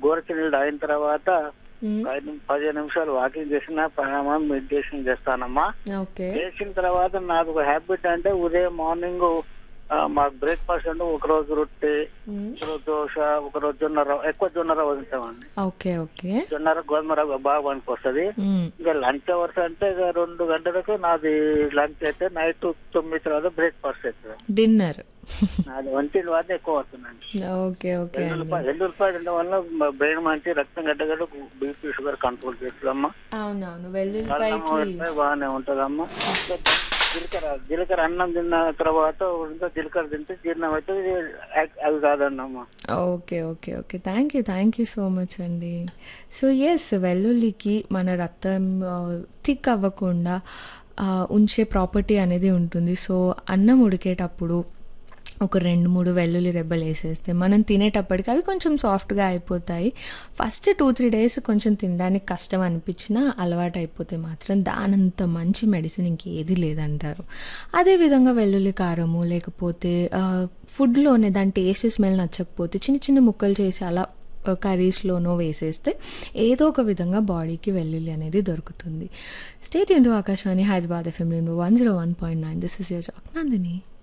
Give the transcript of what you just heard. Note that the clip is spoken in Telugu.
గోరచి నీళ్ళు తాగిన తర్వాత మ్మ్. ఐదు నిమి- పదిహేను నిమిషాలు వాకింగ్ చేసిన ప్రాణాయామం మెడిటేషన్ చేస్తానమ్మా ఓకే చేసిన తర్వాత నాకు ఒక హ్యాబిట్ అంటే ఉదయం మార్నింగ్ మాకు బ్రేక్ఫాస్ట్ అంటే ఒక రోజు రొట్టె మ్మ్. ఒక రోజు దోశ ఒక రోజు జొన్న రవ్వ ఎక్కువ జొన్న రవ్వ తింటామండి ఓకే ఓకే జొన్న రవ్వ గోధుమ రవ్వ బాగా పనికి వస్తుంది మ్మ్. ఇంకా లంచ్ అవర్స్ అంటే ఇక రెండు గంటలకు నాది లంచ్ అయితే నైట్ తొమ్మిది తర్వాత బ్రేక్ఫాస్ట్ అవుతుంది డిన్నర్ నాది ఒంటి వాటి ఎక్కువ వస్తుందండి ఓకే ఓకే అండి ఎల్లుల్లిపాయ ఎల్లుల్లిపాయ తినడం వల్ల బ్రెయిన్ మంచి రక్తం గడ్డగడ్డ బీపీ షుగర్ కంట్రోల్ చేస్తుందమ్మా అవునవును అన్నం వెల్లుల్లిపాయకి వండితే బాగానే ఉంటదమ్మా జీలకర్ర జీలకర్ర అన్నం తిన్న తర్వాత ఇంకా జీలకర్ర తింటే జీర్ణం అయితే అది కాదన్నమ్మా okay okay okay thank you thank you so much అండి సో ఎస్ వెల్లుల్లికి మన రక్తం థిక్ అవ్వకుండా ఆ, ఉంచే ప్రాపర్టీ అనేది ఉంటుంది సో అన్నం ఉడికేటప్పుడు ఒక రెండు మూడు వెల్లుల్లి రెబ్బలు వేసేస్తే మనం తినేటప్పటికి అవి కొంచెం సాఫ్ట్గా అయిపోతాయి ఫస్ట్ టూ త్రీ డేస్ కొంచెం తినడానికి కష్టం అనిపించినా అలవాటు అయిపోతే మాత్రం దానంత మంచి మెడిసిన్ ఇంకేది లేదంటారు అదేవిధంగా వెల్లుల్లి కారము లేకపోతే ఆ, ఫుడ్లోనే దాని టేస్ట్ స్మెల్ నచ్చకపోతే చిన్న చిన్న ముక్కలు చేసి అలా కర్రీస్లోనో వేసేస్తే ఏదో ఒక విధంగా బాడీకి వెల్లుల్లి అనేది దొరుకుతుంది stay into Akashvani Hyderabad FM one zero one point nine this is your jock Nandini